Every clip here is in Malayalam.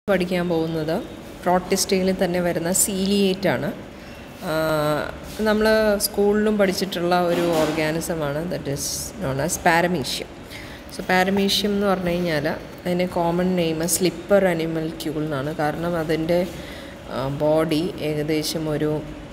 പഠിക്കാൻ പോകുന്നത് പ്രോട്ടിസ്റ്റയിൽ തന്നെ വരുന്ന സീലിയേറ്റ് ആണ് നമ്മൾ സ്കൂളിലും പഠിച്ചിട്ടുള്ള ഒരു ഓർഗാനിസമാണ് that is known as paramecium so paramecium എന്ന് പറഞ്ഞു കഴിഞ്ഞാൽ അതിന് common name slipper animalcule എന്നാണ് കാരണം അതിൻ്റെ ബോഡി ഏകദേശം ഒരു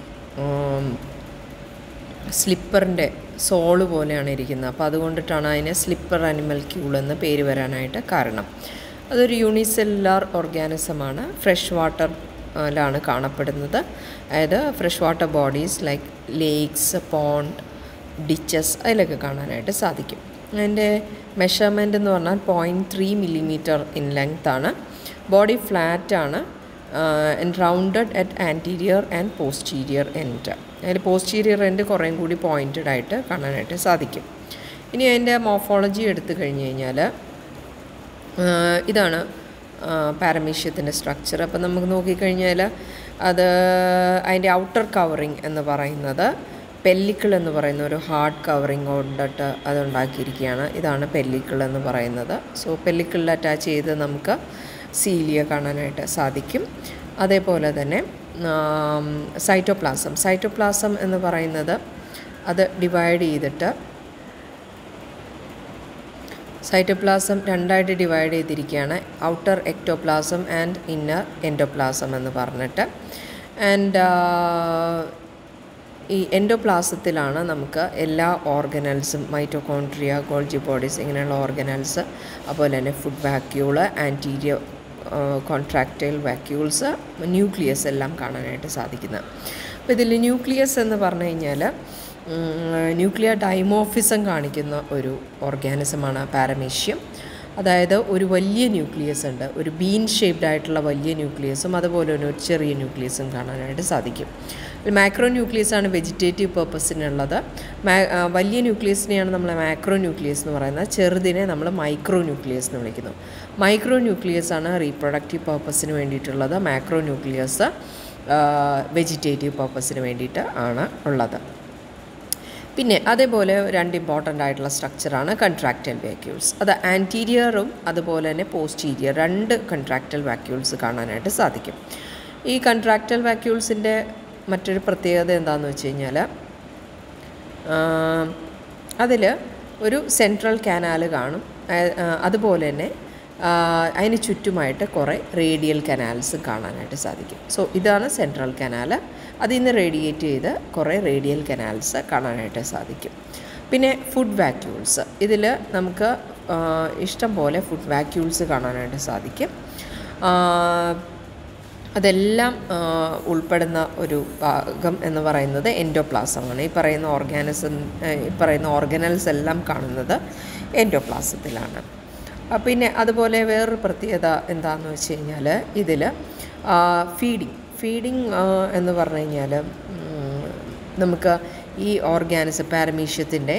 സ്ലിപ്പറിൻ്റെ സോള് പോലെയാണ് ഇരിക്കുന്നത് അപ്പോൾ അതുകൊണ്ടിട്ടാണ് അതിന് സ്ലിപ്പർ അനിമൽ ക്യൂൾ എന്ന് പേര് വരാനായിട്ട് കാരണം അതൊരു യൂണിസെല്ലുലാർ ഓർഗാനിസമാണ് ഫ്രഷ് വാട്ടർ ലാണ് കാണപ്പെടുന്നത് അതായത് fresh water bodies like lakes pond ditches അതിലൊക്കെ കാണാനായിട്ട് സാധിക്കും അതിൻ്റെ മെഷർമെൻ്റ് എന്ന് പറഞ്ഞാൽ point three millimetre in length ആണ് ബോഡി ഫ്ലാറ്റ് ആണ് and rounded at anterior and posterior end അതിൽ പോസ്റ്റീരിയർ എൻഡ് കുറേയും കൂടി പോയിൻറ്റഡ് ആയിട്ട് കാണാനായിട്ട് സാധിക്കും ഇനി അതിൻ്റെ മോഫോളജി എടുത്തു കഴിഞ്ഞ് കഴിഞ്ഞാൽ ഇതാണ് പാരമീഷ്യത്തിൻ്റെ സ്ട്രക്ചർ അപ്പോൾ നമുക്ക് നോക്കിക്കഴിഞ്ഞാൽ അത് അതിൻ്റെ ഔട്ടർ കവറിങ് എന്ന് പറയുന്നത് പെല്ലിക്കിൾ എന്ന് പറയുന്ന ഒരു ഹാർഡ് കവറിങ് കൊണ്ടിട്ട് അതുണ്ടാക്കിയിരിക്കുകയാണ് ഇതാണ് പെല്ലിക്കിൾ എന്ന് പറയുന്നത് സോ പെല്ലിക്കിളിൽ അറ്റാച്ച് ചെയ്ത് നമുക്ക് സീലിയ കാണാനായിട്ട് സാധിക്കും അതേപോലെ തന്നെ സൈറ്റോപ്ലാസം സൈറ്റോപ്ലാസം എന്ന് പറയുന്നത് അത് ഡിവൈഡ് ചെയ്തിട്ട് സൈറ്റോപ്ലാസം രണ്ടായിട്ട് ഡിവൈഡ് ചെയ്തിരിക്കുകയാണ് outer ectoplasm and inner endoplasm എന്ന് പറഞ്ഞിട്ട് ആൻഡ് ഈ എൻഡോപ്ലാസത്തിലാണ് നമുക്ക് എല്ലാ ഓർഗനൽസും മൈറ്റോകോൺട്രിയ ഗോൾജി ബോഡീസ് ഇങ്ങനെയുള്ള ഓർഗനൽസ് അതുപോലെ തന്നെ food vacuole anterior contractile vacuoles nucleus എല്ലാം കാണാനായിട്ട് സാധിക്കുന്നത് അപ്പോൾ ഇതിൽ ന്യൂക്ലിയസ് എന്ന് പറഞ്ഞു കഴിഞ്ഞാൽ ന്യൂക്ലിയർ ഡൈമോഫിസം കാണിക്കുന്ന ഒരു ഓർഗാനിസമാണ് പാരമീഷ്യം അതായത് ഒരു വലിയ ന്യൂക്ലിയസ് ഉണ്ട് ഒരു ബീൻ ഷേപ്ഡ് ആയിട്ടുള്ള വലിയ ന്യൂക്ലിയസും അതുപോലെ തന്നെ ഒരു ചെറിയ ന്യൂക്ലിയസും കാണാനായിട്ട് സാധിക്കും മാക്രോ ന്യൂക്ലിയസ് ആണ് വെജിറ്റേറ്റീവ് പർപ്പസിനുള്ളത് വലിയ ന്യൂക്ലിയസിനെയാണ് നമ്മൾ മാക്രോ ന്യൂക്ലിയസ് എന്ന് പറയുന്നത് ചെറുതിനെ നമ്മൾ മൈക്രോ ന്യൂക്ലിയസ് എന്ന് വിളിക്കുന്നു മൈക്രോ ന്യൂക്ലിയസ് ആണ് റീപ്രൊഡക്റ്റീവ് പർപ്പസിന് വേണ്ടിയിട്ടുള്ളത് മാക്രോ ന്യൂക്ലിയസ് വെജിറ്റേറ്റീവ് പർപ്പസിന് വേണ്ടിയിട്ട് ആണ് ഉള്ളത് പിന്നെ അതേപോലെ രണ്ട് ഇമ്പോർട്ടൻ്റ് ആയിട്ടുള്ള സ്ട്രക്ചറാണ് കൺട്രാക്റ്റൽ വാക്യൂൾസ് അത് ആൻറ്റീരിയറും അതുപോലെ തന്നെ പോസ്റ്റീരിയർ രണ്ട് കൺട്രാക്റ്റൽ വാക്യൂൾസ് കാണാനായിട്ട് സാധിക്കും ഈ കൺട്രാക്റ്റൽ വാക്യൂൾസിൻ്റെ മറ്റൊരു പ്രത്യേകത എന്താണെന്ന് വെച്ച് കഴിഞ്ഞാൽ അതിൽ ഒരു സെൻട്രൽ കനാൽ കാണും അതുപോലെ തന്നെ അതിന് ചുറ്റുമായിട്ട് കുറേ റേഡിയൽ കനാൽസ് കാണാനായിട്ട് സാധിക്കും സോ ഇതാണ് സെൻട്രൽ കനാൽ അതിൽ നിന്ന് റേഡിയേറ്റ് ചെയ്ത് കുറേ റേഡിയൽ കനാൽസ് കാണാനായിട്ട് സാധിക്കും പിന്നെ ഫുഡ് വാക്യൂൾസ് ഇതിൽ നമുക്ക് ഇഷ്ടം പോലെ ഫുഡ് വാക്യൂൾസ് കാണാനായിട്ട് സാധിക്കും അതെല്ലാം ഉൾപ്പെടുന്ന ഒരു ഭാഗം എന്ന് പറയുന്നത് എൻഡോപ്ലാസമാണ് ഈ പറയുന്ന ഓർഗാനിസം ഈ പറയുന്ന ഓർഗനൽസ് എല്ലാം കാണുന്നത് എൻഡോപ്ലാസത്തിലാണ് പിന്നെ അതുപോലെ വേറൊരു പ്രത്യേകത എന്താണെന്ന് വെച്ച് കഴിഞ്ഞാൽ ഇതിൽ ഫീഡിങ് ഫീഡിങ് എന്ന് പറഞ്ഞു കഴിഞ്ഞാൽ നമുക്ക് ഈ ഓർഗാനിസം പാരമീഷ്യത്തിൻ്റെ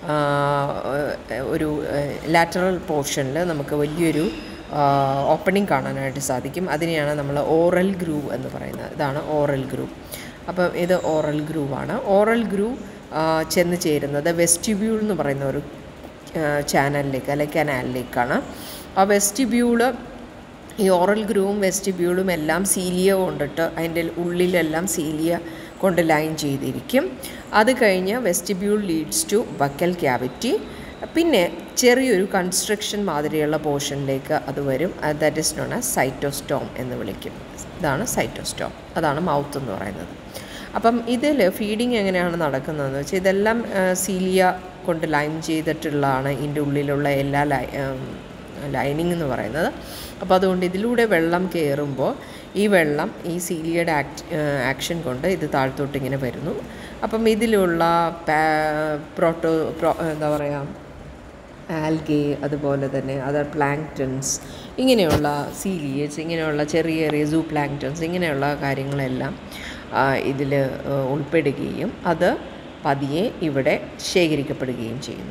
ഒരു ലാറ്ററൽ പോർഷനിൽ നമുക്ക് വലിയൊരു ഓപ്പണിംഗ് കാണാനായിട്ട് സാധിക്കും അതിനെയാണ് നമ്മൾ ഓറൽ ഗ്രൂവ് എന്ന് പറയുന്നത് ഇതാണ് ഓറൽ ഗ്രൂവ് അപ്പം ഇത് ഓറൽ ഗ്രൂവാണ് ഓറൽ ഗ്രൂവ് ചെന്ന് ചേരുന്നത് വെസ്റ്റിബ്യൂൾ എന്ന് പറയുന്ന ഒരു ചാനലിലേക്ക് അല്ലെങ്കിൽ കനാലിലേക്കാണ് ആ വെസ്റ്റിബ്യൂള് ഈ ഓറൽ ഗ്രൂവും വെസ്റ്റിബ്യൂളും എല്ലാം സീലിയ കൊണ്ടിട്ട് അതിൻ്റെ ഉള്ളിലെല്ലാം സീലിയ കൊണ്ട് ലൈൻ ചെയ്തിരിക്കും അത് കഴിഞ്ഞ് vestibule leads to buccal cavity പിന്നെ ചെറിയൊരു കൺസ്ട്രക്ഷൻ മാതിരിയുള്ള പോർഷനിലേക്ക് അത് വരും that is known as cytostome എന്ന് വിളിക്കും ഇതാണ് സൈറ്റോസ്റ്റോം അതാണ് മൗത്ത് എന്ന് പറയുന്നത് അപ്പം ഇതിൽ ഫീഡിങ് എങ്ങനെയാണ് നടക്കുന്നതെന്ന് വെച്ചാൽ ഇതെല്ലാം സീലിയ കൊണ്ട് ലൈൻ ചെയ്തിട്ടുള്ളതാണ് ഇതിൻ്റെ ഉള്ളിലുള്ള എല്ലാ ലൈ ലൈനിങ് എന്ന് പറയുന്നത് അപ്പോൾ അതുകൊണ്ട് ഇതിലൂടെ വെള്ളം കയറുമ്പോൾ ഈ വെള്ളം ഈ സീലിയയുടെ ആക്ട് ആക്ഷൻ കൊണ്ട് ഇത് താഴ്ത്തോട്ട് ഇങ്ങനെ വരുന്നു അപ്പം ഇതിലുള്ള പ്രോട്ടോ പ്രോ എന്താ പറയുക ആൽഗെ അതുപോലെ തന്നെ അതർ പ്ലാങ്ക്ടൺസ് ഇങ്ങനെയുള്ള സീലിയേറ്റ്സ് ഇങ്ങനെയുള്ള ചെറിയ ചെറിയ സൂ പ്ലാങ്ക്ടൺസ് ഇങ്ങനെയുള്ള കാര്യങ്ങളെല്ലാം ഇതിൽ ഉൾപ്പെടുകയും അത് പതിയെ ഇവിടെ ശേഖരിക്കപ്പെടുകയും ചെയ്യുന്നു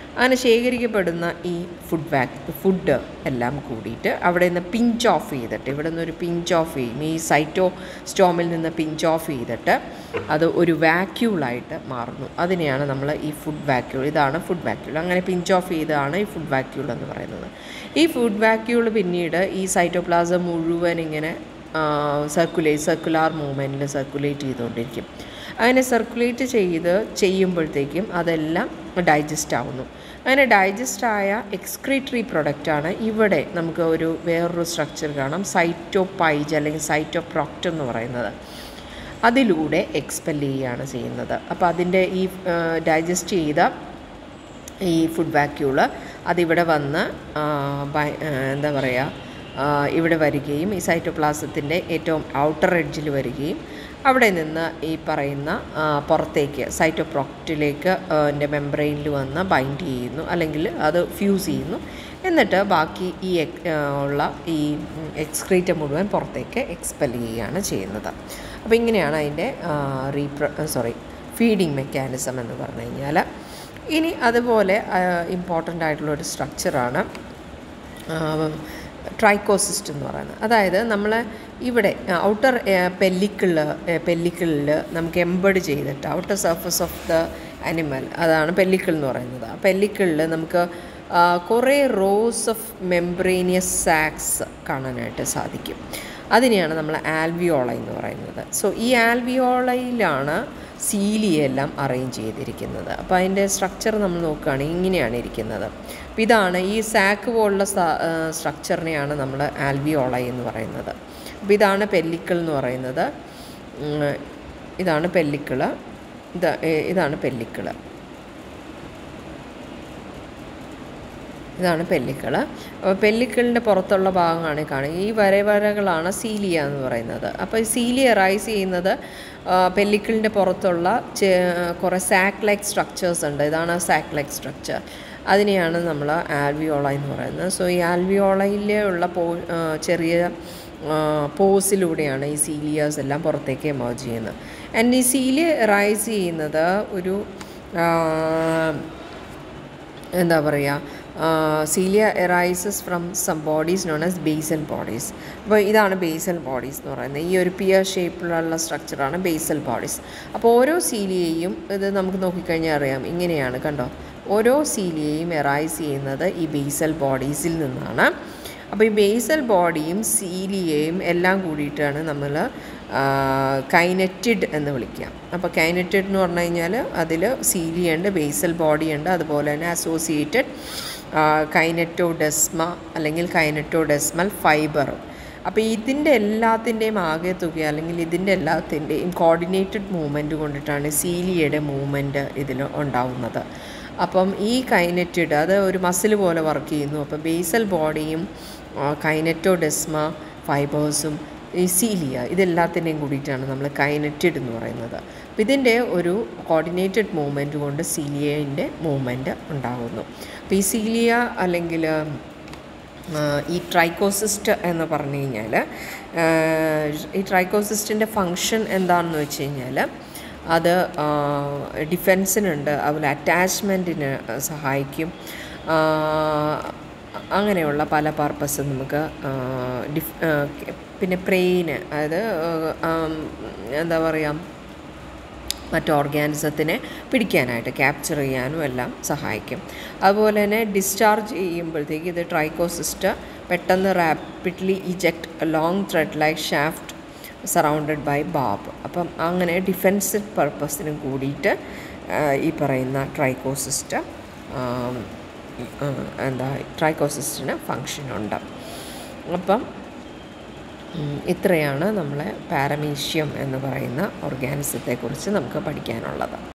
അങ്ങനെ ശേഖരിക്കപ്പെടുന്ന ഈ ഫുഡ് വാക് ഫുഡ് എല്ലാം കൂടിയിട്ട് അവിടെ നിന്ന് പിഞ്ച് ഓഫ് ചെയ്തിട്ട് ഇവിടെ നിന്ന് ഒരു പിഞ്ച് ഓഫ് ചെയ്യും ഈ സൈറ്റോ സ്റ്റോമിൽ നിന്ന് പിഞ്ച് ഓഫ് ചെയ്തിട്ട് അത് ഒരു വാക്യൂളായിട്ട് മാറുന്നു അതിനെയാണ് നമ്മൾ ഈ ഫുഡ് വാക്യൂൾ ഇതാണ് ഫുഡ് വാക്യൂൾ അങ്ങനെ പിഞ്ച് ഓഫ് ചെയ്തതാണ് ഈ ഫുഡ് വാക്യൂൾ എന്ന് പറയുന്നത് ഈ ഫുഡ് വാക്യൂൾ പിന്നീട് ഈ സൈറ്റോപ്ലാസം മുഴുവൻ ഇങ്ങനെ സർക്കുലേറ്റ് സർക്കുലാർ മൂവ്മെൻറ്റിൽ സർക്കുലേറ്റ് ചെയ്തുകൊണ്ടിരിക്കും അങ്ങനെ സർക്കുലേറ്റ് ചെയ്ത് ചെയ്യുമ്പോഴത്തേക്കും അതെല്ലാം ഡൈജസ്റ്റ് ആവുന്നു അങ്ങനെ ഡൈജസ്റ്റ് ആയ എക്സ്ക്രീറ്ററി പ്രൊഡക്റ്റാണ് ഇവിടെ നമുക്ക് ഒരു വേറൊരു സ്ട്രക്ചർ കാണാം സൈറ്റോപൈജ് അല്ലെങ്കിൽ സൈറ്റോപ്രോക്റ്റ് എന്ന് പറയുന്നത് അതിലൂടെ എക്സ്പെൽ ചെയ്യുകയാണ് ചെയ്യുന്നത് അപ്പോൾ അതിൻ്റെ ഈ ഡൈജസ്റ്റ് ചെയ്ത ഈ ഫുഡ് വാക്യൂള് അതിവിടെ വന്ന് എന്താ പറയുക ഇവിടെ വരികയും ഈ സൈറ്റോപ്ലാസത്തിൻ്റെ ഏറ്റവും ഔട്ടർ എഡ്ജിൽ വരികയും അവിടെ നിന്ന് ഈ പറയുന്ന പുറത്തേക്ക് സൈറ്റോപ്രോക്റ്റിലേക്ക് എൻ്റെ മെംബ്രെയിനിൽ വന്ന് ബൈൻഡ് ചെയ്യുന്നു അല്ലെങ്കിൽ അത് ഫ്യൂസ് ചെയ്യുന്നു എന്നിട്ട് ബാക്കി ഈ ഉള്ള ഈ എക്സ്ക്രീറ്റ മുഴുവൻ പുറത്തേക്ക് എക്സ്പെൽ ചെയ്യുകയാണ് ചെയ്യുന്നത് അപ്പോൾ ഇങ്ങനെയാണ് അതിൻ്റെ റീപ്ര സോറി ഫീഡിങ് മെക്കാനിസം എന്ന് പറഞ്ഞു കഴിഞ്ഞാൽ ഇനി അതുപോലെ ഇമ്പോർട്ടൻ്റ് ആയിട്ടുള്ളൊരു സ്ട്രക്ചറാണ് ട്രൈക്കോസിസ്റ്റ് എന്ന് പറയുന്നത് അതായത് നമ്മൾ ഇവിടെ ഔട്ടർ പെല്ലിക്കിളിൽ പെല്ലിക്കിളിൽ നമുക്ക് എംബഡ് ചെയ്തിട്ട് outer surface of the animal അതാണ് പെല്ലിക്കിൾ എന്ന് പറയുന്നത് ആ പെല്ലിക്കിളിൽ നമുക്ക് കുറേ റോസ് ഓഫ് മെംബ്രേനിയസ് സാക്സ് കാണാനായിട്ട് സാധിക്കും അതിനെയാണ് നമ്മൾ ആൽവിയോള എന്ന് പറയുന്നത് സോ ഈ ആൽവിയോളയിലാണ് സീലിയെല്ലാം അറേഞ്ച് ചെയ്തിരിക്കുന്നത് അപ്പോൾ അതിൻ്റെ സ്ട്രക്ചർ നമ്മൾ നോക്കുകയാണെങ്കിൽ ഇങ്ങനെയാണ് ഇരിക്കുന്നത് അപ്പോൾ ഇതാണ് ഈ സാക്ക് പോലുള്ള സ്ട്രക്ചറിനെയാണ് നമ്മൾ ആൽവിയോള എന്ന് പറയുന്നത് അപ്പോൾ ഇതാണ് പെല്ലിക്കിൾ എന്ന് പറയുന്നത് ഇതാണ് പെല്ലിക്കിള് ഇത് ഇതാണ് പെല്ലിക്കിള് ഇതാണ് പെല്ലിക്കൾ അപ്പോൾ പെല്ലിക്കളിൻ്റെ പുറത്തുള്ള ഭാഗമാണ് കാണുക ഈ വരവരകളാണ് സീലിയ എന്ന് പറയുന്നത് അപ്പോൾ ഈ സീലിയ റൈസ് ചെയ്യുന്നത് പെല്ലിക്കളിൻ്റെ പുറത്തുള്ള കുറേ സാക്ക് ലൈക്ക് സ്ട്രക്ചേഴ്സ് ഉണ്ട് ഇതാണ് സാക്ക് ലൈക്ക് സ്ട്രക്ചർ അതിനെയാണ് നമ്മൾ ആൽവിയോള എന്ന് പറയുന്നത് സോ ഈ ആൽവിയോളയിലുള്ള പോ ചെറിയ പോസിലൂടെയാണ് ഈ സീലിയാസ് എല്ലാം പുറത്തേക്ക് എമേർജ് ചെയ്യുന്നത് ആൻഡ് ഈ സീലിയ റൈസ് ചെയ്യുന്നത് ഒരു എന്താ പറയുക cilia arises from some bodies known as basal bodies അപ്പോൾ ഇതാണ് ബേസൽ ബോഡീസ് എന്ന് പറയുന്നത് ഈ ഒരു പിയർ ഷേപ്പിലുള്ള സ്ട്രക്ചറാണ് ബേസൽ ബോഡീസ് അപ്പോൾ ഓരോ സീലിയയും ഇത് നമുക്ക് നോക്കിക്കഴിഞ്ഞാൽ അറിയാം ഇങ്ങനെയാണ് കണ്ടോ ഓരോ സീലിയയും എറൈസ് ചെയ്യുന്നത് ഈ ബേസൽ ബോഡീസിൽ നിന്നാണ് അപ്പോൾ ഈ ബേസൽ ബോഡിയും സീലിയയും എല്ലാം കൂടിയിട്ടാണ് നമ്മൾ കൈനറ്റിഡ് എന്ന് വിളിക്കുക അപ്പോൾ കൈനറ്റിഡ് എന്ന് പറഞ്ഞു കഴിഞ്ഞാൽ അതിൽ സീലിയ ഉണ്ട് ബേസൽ ബോഡി ഉണ്ട് അതുപോലെ തന്നെ അസോസിയേറ്റഡ് കൈനറ്റോഡെസ്മ അല്ലെങ്കിൽ കൈനറ്റോഡെസ്മൽ ഫൈബർ അപ്പോൾ ഇതിൻ്റെ എല്ലാത്തിൻ്റെയും ആകെ തുക അല്ലെങ്കിൽ ഇതിൻ്റെ എല്ലാത്തിൻ്റെയും കോർഡിനേറ്റഡ് മൂവ്മെൻറ്റ് കൊണ്ടിട്ടാണ് സീലിയയുടെ മൂവ്മെൻറ്റ് ഇതിൽ ഉണ്ടാവുന്നത് അപ്പം ഈ കൈനറ്റിഡ് അത് ഒരു മസിൽ പോലെ വർക്ക് ചെയ്യുന്നു അപ്പോൾ ബേസൽ ബോഡിയും കൈനറ്റോഡെസ്മ ഫൈബേഴ്സും ഈ സീലിയ ഇതെല്ലാത്തിൻ്റെയും കൂടിയിട്ടാണ് നമ്മൾ കൈനറ്റിഡ് എന്ന് പറയുന്നത് അപ്പോൾ ഇതിൻ്റെ ഒരു കോർഡിനേറ്റഡ് മൂവ്മെൻറ്റ് കൊണ്ട് സീലിയൻ്റെ മൂവ്മെൻറ്റ് ഉണ്ടാകുന്നു അപ്പോൾ ഈ സീലിയ അല്ലെങ്കിൽ ഈ ട്രൈക്കോസിസ്റ്റ് എന്ന് പറഞ്ഞു കഴിഞ്ഞാൽ ഈ ട്രൈക്കോസിസ്റ്റിൻ്റെ ഫങ്ഷൻ എന്താണെന്ന് വെച്ച് കഴിഞ്ഞാൽ അത് ഡിഫെൻസിനുണ്ട് അതുപോലെ അറ്റാച്ച്മെൻറ്റിന് സഹായിക്കും അങ്ങനെയുള്ള പല പർപ്പസ് നമുക്ക് ഡിഫ് പിന്നെ പ്രെയിന് അതായത് എന്താ പറയുക മറ്റ് ഓർഗാനിസത്തിനെ പിടിക്കാനായിട്ട് ക്യാപ്ചർ ചെയ്യാനും എല്ലാം സഹായിക്കും അതുപോലെ തന്നെ ഡിസ്ചാർജ് ചെയ്യുമ്പോഴത്തേക്ക് ഇത് ട്രൈക്കോസിസ്റ്റ് പെട്ടെന്ന് rapidly eject long thread like shaft surrounded by ബാബ് അപ്പം അങ്ങനെ ഡിഫെൻസീവ് പർപ്പസിനും കൂടിയിട്ട് ഈ പറയുന്ന ട്രൈക്കോസിസ്റ്റ് എന്താ ട്രൈക്കോസിസ്റ്റിന് ഫങ്ഷനുണ്ട് അപ്പം ഇത്രയാണ് നമ്മളെ പാരമീഷ്യം എന്ന് പറയുന്ന ഓർഗാനിസത്തെക്കുറിച്ച് നമുക്ക് പഠിക്കാനുള്ളത്